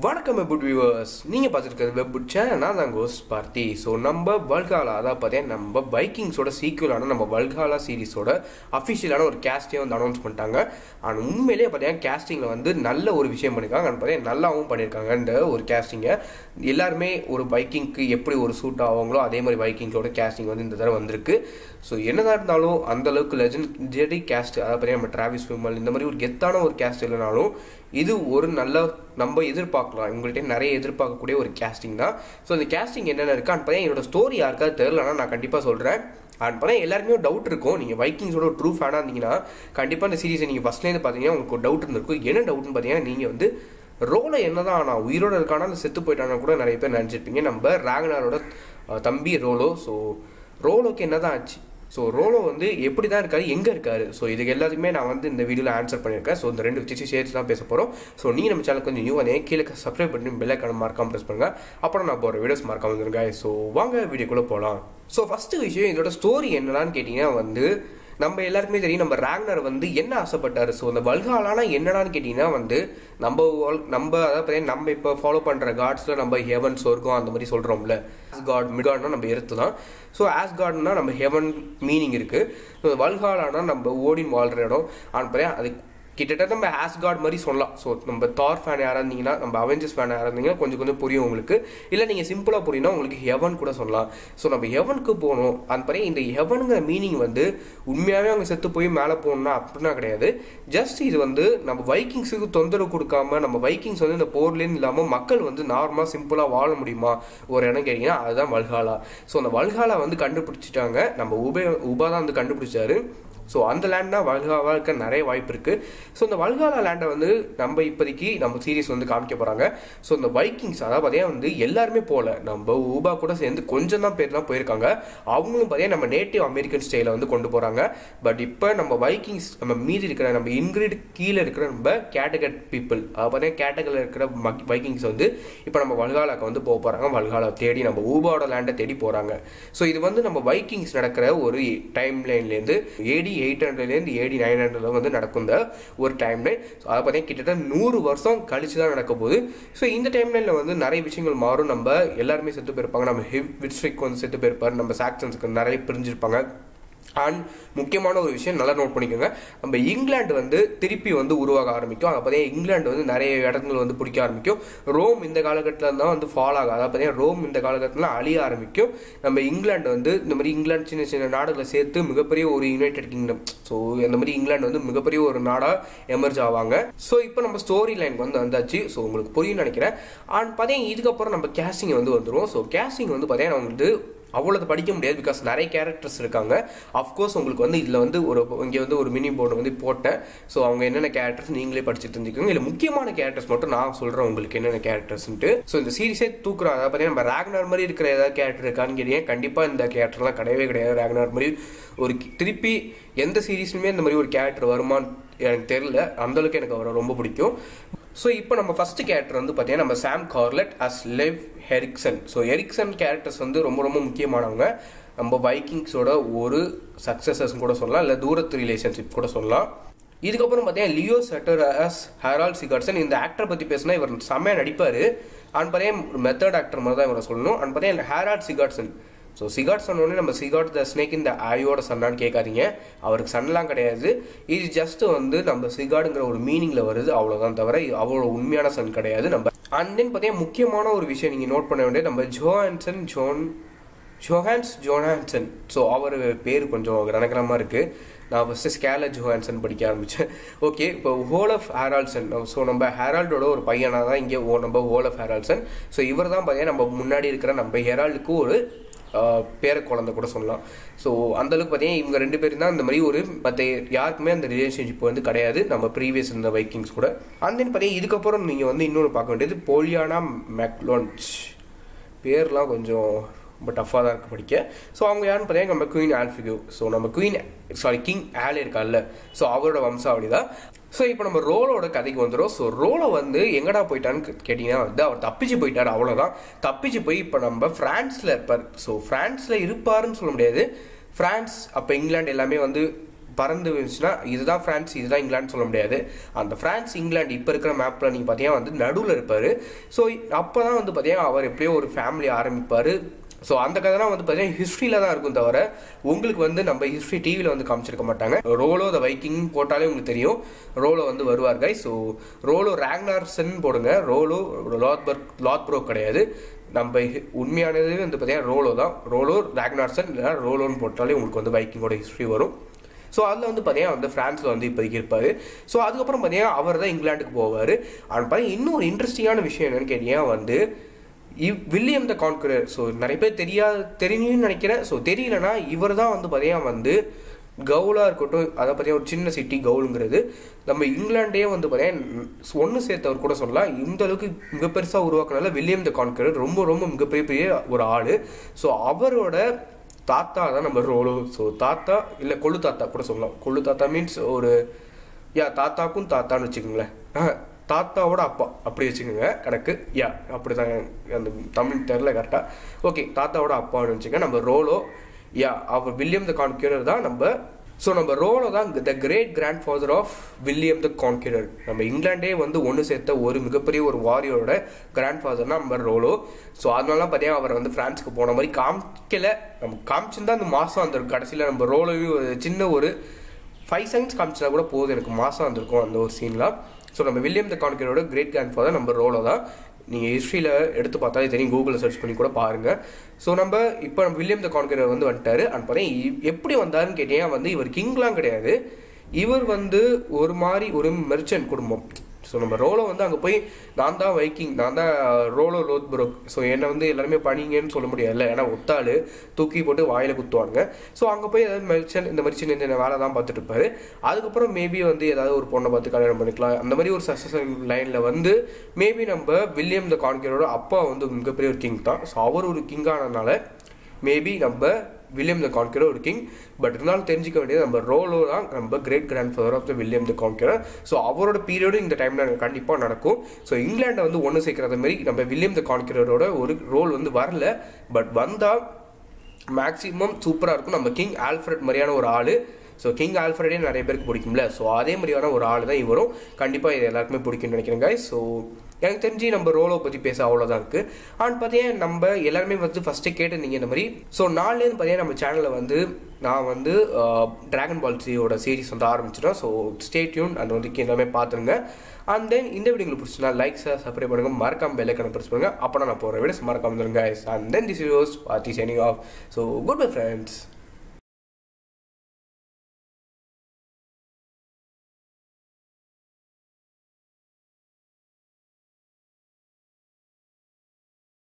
வணக்கம் வெப்புட் வியூவர்ஸ் நீங்கள் பார்த்துருக்கிறது வெப்புட் சேனல் நான் தான் கோஸ் பார்த்தி ஸோ நம்ம வல்காலா அதாவது பார்த்தீங்கன்னா நம்ம பைக்கிங்ஸோட சீக்குவலான நம்ம வல்காலா சீரிஸோட அஃபிஷியலான ஒரு கேஸ்டே வந்து அனௌன்ஸ் பண்ணிட்டாங்க ஆனால் உண்மையிலேயே பார்த்தீங்கன்னா கேஸ்டிங்கில் வந்து நல்ல ஒரு விஷயம் பண்ணியிருக்காங்க and பார்த்தீங்கன்னா நல்லாவும் பண்ணியிருக்காங்க இந்த ஒரு கேஸ்டிங்கை எல்லாருமே ஒரு பைக்கிங்க்கு எப்படி ஒரு சூட் ஆவாங்களோ அதே மாதிரி பைக்கிங்கோட கேஸ்டிங் வந்து இந்த தடவை வந்திருக்கு ஸோ என்னதான் இருந்தாலும் அந்த அளவுக்கு லெஜெண்டரி கேஸ்ட் அதாவது பார்த்தீங்கன்னா நம்ம டிராவிஸ் விமல் இந்த மாதிரி ஒரு கெத்தான ஒரு கேஸ்ட் இல்லைனாலும் இது ஒரு நல்ல நம்ம எதிர்பார்க்கலாம் இவங்கள்ட்ட நிறைய எதிர்பார்க்கக்கூடிய ஒரு கேஸ்டிங் தான் ஸோ இந்த கேஸ்டிங் என்னென்ன இருக்கு அண்ட் பார்த்தீங்கன்னா என்னோட ஸ்டோரி யாருக்காவது தெரிலனா நான் கண்டிப்பாக சொல்கிறேன் அண்ட் பார்த்தீங்கன்னா எல்லாருமே டவுட் இருக்கும் நீங்கள் வைக்கிங்ஸோட ஒரு ட்ரூ ஃபேனாக இருந்தீங்கன்னா கண்டிப்பாக இந்த சீரிஸை நீங்கள் ஃபஸ்ட்லேருந்து பார்த்தீங்கன்னா உங்களுக்கு ஒரு டவுட் இருந்திருக்கும் என்ன டவுட்னு பார்த்தீங்கன்னா நீங்கள் வந்து ரோலை என்னதான் ஆனா உயிரோட இருக்கானா இல்லை செத்து போயிட்டானா கூட நிறைய பேர் நினச்சிருப்பீங்க நம்ம ராகனாரோட அஹ், தம்பி ரோலோ ஸோ ரோலோக்கு என்னதான் ஆச்சு ஸோ ரோலோ வந்து எப்படி தான் இருக்காரு எங்கே இருக்காரு ஸோ இதுக்கு எல்லாத்துக்குமே நான் வந்து இந்த வீடியோவில் ஆன்சர் பண்ணியிருக்கேன் ஸோ இந்த ரெண்டு விஷயம் சேர்த்து தான் பேச போகிறோம் ஸோ நீங்கள் நம்ம சேனல் கொஞ்சம் நியூ அதே கீழே சப்ஸ்கிரைப் பண்ணி பெல்லைக்கான மறக்காம ப்ரெஸ் பண்ணுங்க அப்புறம் நான் போகிற வீடியோஸ் மறக்காம வந்துருங்க ஸோ வாங்க வீடியோக்குள்ளே போகலாம் ஸோ ஃபஸ்ட்டு விஷயம் இதோட ஸ்டோரி என்னடான்னு கேட்டிங்கன்னா வந்து நம்ம எல்லாருக்குமே தெரியும் நம்ம ராக்னர் வந்து என்ன ஆசைப்பட்டாரு ஸோ அந்த வல்காலானா என்னடான்னு கேட்டிங்கன்னா வந்து நம்ம world- நம்ம அதாவது பார்த்தீங்கன்னா நம்ம இப்போ ஃபாலோ பண்ணுற காட்ஸில் நம்ம ஹெவன் சொர்க்கம் அந்த மாதிரி சொல்கிறோம்ல ஆஸ் காட் மிட்காட்னா நம்ம எர்த்து தான் ஸோ ஆஸ் காட்னா நம்ம ஹெவன் மீனிங் இருக்குது ஸோ வல்காலானா நம்ம ஓடின் வாழ்கிற இடம் ஆனால் பார்த்தீங்கன்னா அது கிட்டத்தட்ட நம்ம ஆஸ் காட் மாதிரி சொல்லலாம் ஸோ நம்ம தார் ஃபேன் யாராக இருந்தீங்கன்னா நம்ம அவெஞ்சர்ஸ் ஃபேன் யாராக இருந்தீங்கன்னா கொஞ்சம் கொஞ்சம் புரியும் உங்களுக்கு இல்லை நீங்கள் சிம்பிளாக புரியும்னா உங்களுக்கு ஹெவன் கூட சொல்லலாம் ஸோ நம்ம ஹெவனுக்கு போகணும் அந்த மாதிரி இந்த ஹெவனுங்கிற மீனிங் வந்து உண்மையாகவே அவங்க செத்து போய் மேலே போகணும்னா அப்படின்னா கிடையாது ஜஸ்ட் இது வந்து நம்ம வைக்கிங்ஸுக்கு தொந்தரவு கொடுக்காம நம்ம வைக்கிங்ஸ் வந்து இந்த போர்லேருந்து இல்லாமல் மக்கள் வந்து நார்மலாக சிம்பிளாக வாழ முடியுமா ஒரு இடம் கேட்டிங்கன்னா அதுதான் வல்காலா ஸோ அந்த வல்காலா வந்து கண்டுபிடிச்சிட்டாங்க நம்ம உபே உபா தான் வந்து கண்டுபிடிச்சாரு ஸோ அந்த லேண்ட் தான் வல்காவா இருக்க நிறைய வாய்ப்பு இருக்கு ஸோ இந்த வல்காலா லேண்டை வந்து நம்ம இப்போதைக்கு நம்ம சீரிஸ் வந்து காமிக்க போறாங்க ஸோ இந்த வைக்கிங்ஸ் அதாவது பார்த்தீங்கன்னா வந்து எல்லாருமே போகல நம்ம ஊபா கூட சேர்ந்து கொஞ்சம் தான் பேர் தான் போயிருக்காங்க அவங்களும் பார்த்தீங்கன்னா நம்ம நேட்டிவ் அமெரிக்கன் ஸ்டைல வந்து கொண்டு போறாங்க பட் இப்போ நம்ம வைக்கிங்ஸ் நம்ம மீதி இருக்கிற நம்ம இன்கிரிட் கீழே இருக்கிற நம்ம கேட்டகட் பீப்புள் அதாவது பார்த்தீங்கன்னா கேட்டகரியில் இருக்கிற வைக்கிங்ஸ் வந்து இப்போ நம்ம வல்காலாக்கு வந்து போக போறாங்க வல்காலா தேடி நம்ம ஊபாவோட லேண்டை தேடி போறாங்க ஸோ இது வந்து நம்ம வைக்கிங்ஸ் நடக்கிற ஒரு டைம் லைன்லேருந்து ஏடி எயிட் ஹண்ட்ரட்லேருந்து ஏடி நைன் ஹண்ட்ரட்ல வந்து நடக்கும் இந்த ஒரு டைம் லைன் ஸோ அதை பார்த்தீங்கன்னா கிட்டத்தட்ட நூறு வருஷம் கழிச்சு தான் நடக்க போகுது ஸோ இந்த டைம் லைனில் வந்து நிறைய விஷயங்கள் மாறும் நம்ம எல்லாருமே செத்து போயிருப்பாங்க நம்ம ஹிவ் விட்ஸ்விக் வந்து செத்து போயிருப்பாரு நம்ம சாக்சன்ஸ்க்கு நிறைய பிரிஞ்சிருப்பாங்க அண்ட் முக்கியமான ஒரு விஷயம் நல்லா நோட் பண்ணிக்கோங்க நம்ம இங்கிலாந்து வந்து திருப்பி வந்து உருவாக ஆரம்பிக்கும் அதை பார்த்தீங்கன்னா இங்கிலாந்து வந்து நிறைய இடங்கள் வந்து பிடிக்க ஆரம்பிக்கும் ரோம் இந்த காலகட்டத்தில் தான் வந்து ஃபால் ஆகும் அதாவது பார்த்தீங்கன்னா ரோம் இந்த காலகட்டத்தில் அழிய ஆரம்பிக்கும் நம்ம இங்கிலாந்து வந்து இந்த மாதிரி இங்கிலாந்து சின்ன சின்ன நாடுகளை சேர்த்து மிகப்பெரிய ஒரு யுனைடெட் கிங்டம் ஸோ இந்த மாதிரி இங்கிலாந்து வந்து மிகப்பெரிய ஒரு நாடாக எமர்ஜ் ஆவாங்க ஸோ இப்போ நம்ம ஸ்டோரி லைனுக்கு வந்து வந்தாச்சு ஸோ உங்களுக்கு புரியும் நினைக்கிறேன் அண்ட் பார்த்தீங்கன்னா இதுக்கப்புறம் நம்ம கேஸ்டிங் வந்து வந்துடும் ஸோ கேஸ்டிங் வந்து பார்த்தீங்கன்னா வந்து அவ்வளோது படிக்க முடியாது பிகாஸ் நிறைய கேரக்டர்ஸ் இருக்காங்க அஃப்கோர்ஸ் உங்களுக்கு வந்து இதில் வந்து ஒரு இங்கே வந்து ஒரு மினி போர்டு வந்து போட்டேன் ஸோ அவங்க என்னென்ன கேரக்டர்ஸ் நீங்களே படிச்சு தெரிஞ்சுக்கோங்க இல்லை முக்கியமான கேரக்டர்ஸ் மட்டும் நான் சொல்கிறேன் உங்களுக்கு என்னென்ன கேரக்டர்ஸ்ன்ட்டு ஸோ இந்த சீரிஸே தூக்குறோம் அதாவது பார்த்தீங்கன்னா நம்ம ராக்னார் மாதிரி இருக்கிற ஏதாவது கேரக்டர் இருக்கான்னு கேட்டீங்க கண்டிப்பாக இந்த கேரக்டர்லாம் கிடையவே கிடையாது ராக்னார் மாதிரி ஒரு கி- திருப்பி எந்த சீரீஸ்லையுமே இந்த மாதிரி ஒரு கேரக்டர் வருமான்னு எனக்கு தெரியல அந்த அளவுக்கு எனக்கு அவரை ரொம்ப பிடிக்கும் ஸோ இப்போ நம்ம ஃபர்ஸ்ட் கேரக்டர் வந்து பார்த்தீங்கன்னா நம்ம Sam Corlett as Leif Erikson so Erikson characters வந்து ரொம்ப ரொம்ப முக்கியமானவங்க நம்ம பைக்கிங்ஸோட ஒரு சக்ஸஸஸ் கூட சொல்லலாம் இல்லை தூரத்து ரிலேஷன்ஷிப் கூட சொல்லலாம் இதுக்கப்புறம் பார்த்தீங்கன்னா லியோ செட்டர் அஸ் ஹெரால் சிகாட்சன் இந்த ஆக்டரை பற்றி பேசினா இவர் செம்மையாக நடிப்பார் அண்ட் பார்த்தீங்கன்னா மெத்தட் ஆக்டர் மாதிரி தான் இவரை சொல்லணும் அண்ட் பார்த்தீங்கன்னா ஹேரால் சிகாட்சன் ஸோ சிகாட் சொன்னோடனே நம்ம சிகாட் த ஸ்னேக் இந்த ஆயோட சன்னான்னு கேட்காதீங்க அவருக்கு சன்லாம் கிடையாது இது ஜஸ்ட் வந்து நம்ம சிகாடுங்கிற ஒரு மீனிங்ல வருது அவ்வளோதான் தவிர இது அவ்வளோ உண்மையான சன் கிடையாது நம்ம அண்ட் தென் பார்த்தீங்கன்னா முக்கியமான ஒரு விஷயம் நீங்கள் நோட் பண்ண வேண்டியது நம்ம Johannesson Johan Johannes Johannesson so அவர் பேர் கொஞ்சம் ரணகரமாக இருக்குது நான் ஃபஸ்ட்டு ஸ்கேல ஜோஹான்சன் படிக்க ஆரம்பித்தேன் ஓகே இப்போ ஹோல் ஆஃப் ஹேரால்சன் ஸோ நம்ம ஹேரால்டோட ஒரு பையனாக தான் இங்கே ஓ நம்ம ஹோல் ஆஃப் ஹேரால்சன் ஸோ இவர் தான் பார்த்தீங்கன்னா நம்ம முன்னாடி இருக்கிற நம்ம ஹெரால்டுக்கு ஒரு ஆஹ், பேர குழந்தை கூட சொல்லலாம் ஸோ அந்தளவுக்கு பார்த்தீங்கன்னா இவங்க ரெண்டு பேரும் தான் இந்த மாதிரி ஒரு மற்ற யாருக்குமே அந்த ரிலேஷன்ஷிப் வந்து கிடையாது நம்ம ப்ரீவியஸ் இருந்த வைக்கிங்ஸ் கூட அந்த பார்த்தீங்கன்னா இதுக்கப்புறம் நீங்கள் வந்து இன்னொன்று பார்க்க வேண்டியது போலியானா மெக்லோன்ச் பேர்லாம் கொஞ்சம் ரொம்ப டஃப்பாக தான் இருக்குது படிக்க ஸோ அவங்க யாருன்னு பார்த்தீங்கன்னா நம்ம குயின் ஆல்ஃபிகோ ஸோ நம்ம குயின் சாரி கிங் ஆலே இருக்கார்ல ஸோ அவரோட வம்சாவளி தான் ஸோ இப்போ நம்ம ரோலோட கதைக்கு வந்துடும் ஸோ ரோலை வந்து எங்கடா போயிட்டான்னு கேட்டிங்கன்னா வந்து அவர் தப்பிச்சு போயிட்டார் அவ்வளோதான் தப்பிச்சு போய் இப்போ நம்ம ஃப்ரான்ஸில் இருப்பார் ஸோ ஃப்ரான்ஸில் இருப்பாருன்னு சொல்ல முடியாது ஃப்ரான்ஸ் அப்போ இங்கிலாந்து எல்லாமே வந்து பறந்து இருந்துச்சுன்னா இதுதான் ஃப்ரான்ஸ் இதுதான் இங்கிலாந்து சொல்ல முடியாது அந்த ஃப்ரான்ஸ் இங்கிலாந்து இப்போ இருக்கிற மேப்பில் நீங்கள் பார்த்தீங்கன்னா வந்து நடுவில் இருப்பார் ஸோ அப்போ தான் வந்து பார்த்தீங்கன்னா அவர் எப்படியோ ஒரு ஃபேமிலி ஆரம்பிப்பார் ஸோ அந்த கதைலாம் வந்து பார்த்தீங்கன்னா ஹிஸ்ட்ரியில் தான் இருக்கும் தவிர உங்களுக்கு வந்து நம்ம ஹிஸ்ட்ரி டிவியில் வந்து காமிச்சிருக்க மாட்டாங்க ரோலோ த வைக்கிங் போட்டாலே உங்களுக்கு தெரியும் ரோலோ வந்து வருவார் கை ஸோ ரோலோ ரேக்னார்சன் போடுங்க ரோலோ லாத்பர்க் லாத்ப்ரோ கிடையாது நம்ம ஹி- உண்மையானது வந்து பார்த்தீங்கன்னா ரோலோ தான் ரோலோ ரேக்னார்சன் இல்லைனா ரோலோன்னு போட்டாலே உங்களுக்கு வந்து வைக்கிங்கோட ஹிஸ்ட்ரி வரும் ஸோ அதில் வந்து பார்த்தீங்கன்னா வந்து ஃப்ரான்ஸில் வந்து இப்போதைக்கு இருப்பார் ஸோ அதுக்கப்புறம் பார்த்தீங்கன்னா அவர் தான் இங்கிலாந்துக்கு போவார் ஆனால் பார்த்தீங்கன்னா இன்னொரு இன்ட்ரெஸ்டிங்கான விஷயம் என்னன்னு கேட்டீங்கன்னா வந்து இவ் வில்லியம் த கான்குரர் ஸோ நிறைய பேர் தெரியா தெரியும்னு நினைக்கிறேன் ஸோ தெரியலனா இவர் தான் வந்து பார்த்தீங்கன்னா வந்து கவுலாக இருக்கட்டும் அதை பார்த்தீங்கன்னா ஒரு சின்ன சிட்டி கவுலுங்கிறது நம்ம இங்கிலாண்டே வந்து பார்த்தீங்கன்னா ஒன்று சேர்த்தவர் கூட சொல்லலாம் இந்த அளவுக்கு மிக பெருசாக உருவாக்குனால வில்லியம் த கான்குரர் ரொம்ப ரொம்ப மிகப்பெரிய பெரிய ஒரு ஆள் ஸோ அவரோட தாத்தா தான் நம்ம ரோலோ ஸோ தாத்தா இல்லை கொள்ளு தாத்தா கூட சொல்லலாம் கொள்ளு தாத்தா மீன்ஸ் ஒரு யா தாத்தாக்கும் தாத்தான்னு வச்சுக்கோங்களேன் ஆஹ், தாத்தாவோட அப்பா அப்படி வச்சுக்கோங்க கணக்கு யா அப்படி தான் அந்த தமிழ் தெரில கரெக்டாக ஓகே தாத்தாவோட அப்பான்னு வச்சுக்கோங்க நம்ம ரோலோ யா அவர் வில்லியம் த கான்கியூரர் தான் நம்ம ஸோ நம்ம ரோலோ தான் the great grand father of William the conqueror நம்ம இங்கிலாண்டே வந்து ஒன்று சேர்த்த ஒரு மிகப்பெரிய ஒரு வாரியோட கிராண்ட் ஃபாதர்னா நம்ம ரோலோ ஸோ அதனால பார்த்தீங்கன்னா அவர் வந்து ஃப்ரான்ஸுக்கு போன மாதிரி காமிக்கல நம்ம காமிச்சிருந்தா அந்த மாதம் அந்த கடைசியில் நம்ம ரோலோவையும் ஒரு சின்ன ஒரு ஃபைவ் செகண்ட்ஸ் காமிச்சா கூட போதும் எனக்கு மாதம் வந்திருக்கும் அந்த ஒரு சீன்லாம் ஸோ நம்ம வில்லியம் த கான்கரோட கிரேட் கிராண்ட் ஃபாதர் நம்ம ரோலோ தான் நீங்கள் ஹிஸ்ட்ரியில் எடுத்து பார்த்தாலே தெரியும் கூகுளில் சர்ச் பண்ணி கூட பாருங்கள் ஸோ நம்ம இப்போ நம்ம வில்லியம் த கான்கரர் வந்து வந்துட்டாரு அண்ட் பார்த்தீங்கன்னா எப்படி வந்தாருன்னு கேட்டீங்கன்னா வந்து இவர் கிங்லாம் கிடையாது இவர் வந்து ஒரு மாதிரி ஒரு மெர்ச்சன்ட் குடும்பம் ஸோ நம்ம ரோலோ வந்து அங்கே போய் நான் தான் வைக்கிங் நான் தான் ரோலோ லோத் புரோக் ஸோ என்னை வந்து எல்லாருமே பணிங்கன்னு சொல்ல முடியாதுல்ல ஏன்னா ஒத்தாள் தூக்கி போட்டு வாயில் குத்துவாங்க ஸோ அங்கே போய் ஏதாவது மெர்ச்சன் இந்த மாதிரி சின்ன சின்ன வேலை தான் பார்த்துட்டு இருப்பாரு அதுக்கப்புறம் மேபி வந்து ஏதாவது ஒரு பொண்ணை பார்த்து கல்யாணம் பண்ணிக்கலாம் அந்த மாதிரி ஒரு சக்ஸஸ் லைனில் வந்து மேபி நம்ம வில்லியம் த கான்கரோட அப்பா வந்து மிகப்பெரிய ஒரு கிங் தான் ஸோ அவர் ஒரு கிங் ஆனதுனால மேபி நம்ம வில்லியம் த கான்கரர் ஒரு கிங் பட் இருந்தாலும் தெரிஞ்சுக்க வேண்டியது நம்ம ரோலோ தான் நம்ம great grand father of the William the conqueror so அவரோட பீரியடும் இந்த டைமில் கண்டிப்பாக நடக்கும் ஸோ இங்கிலாண்டை வந்து ஒன்று சேர்க்கறது மாதிரி நம்ம வில்லியம் த கான்கரரோட ஒரு ரோல் வந்து வரல பட் வந்தால் மேக்ஸிமம் சூப்பராக இருக்கும் நம்ம கிங் ஆல்ஃப்ரட் மாதிரியான ஒரு ஆள் ஸோ கிங் ஆல்ஃப்ரடே நிறைய பேருக்கு பிடிக்கும்ல ஸோ அதே மாதிரியான ஒரு ஆள் தான் இவரும் கண்டிப்பாக இது எல்லாருக்குமே பிடிக்கும்னு நினைக்கிறேன் guys ஸோ எனக்கு தெரிஞ்சு நம்ம ரோலோ பற்றி பேச அவ்வளோதான் இருக்குது அண்ட் பார்த்தீங்கன்னா நம்ம எல்லாருமே வந்து ஃபஸ்ட்டு கேட்டிருந்தீங்க இந்த மாதிரி ஸோ நாலுலேருந்து பார்த்தீங்கன்னா நம்ம சேனலில் வந்து நான் வந்து ட்ராகன் பால் சியோட சீரிஸ் வந்து ஆரம்பிச்சிட்டோம் ஸோ ஸ்டே டியூன் அந்த வந்து எல்லாமே பார்த்துருங்க அண்ட் தென் இந்த வீடியோ உங்களுக்கு பிடிச்சினா லைக் சார் சப்ஸ்கிரைப் பண்ணுங்க மறக்காம பெல் ஐக்கனை ப்ரெஸ் பண்ணுங்க அப்போ நான் போகிற வீடியோஸ் மறக்காம வந்துருங்க and then this is party signing off so good bye friends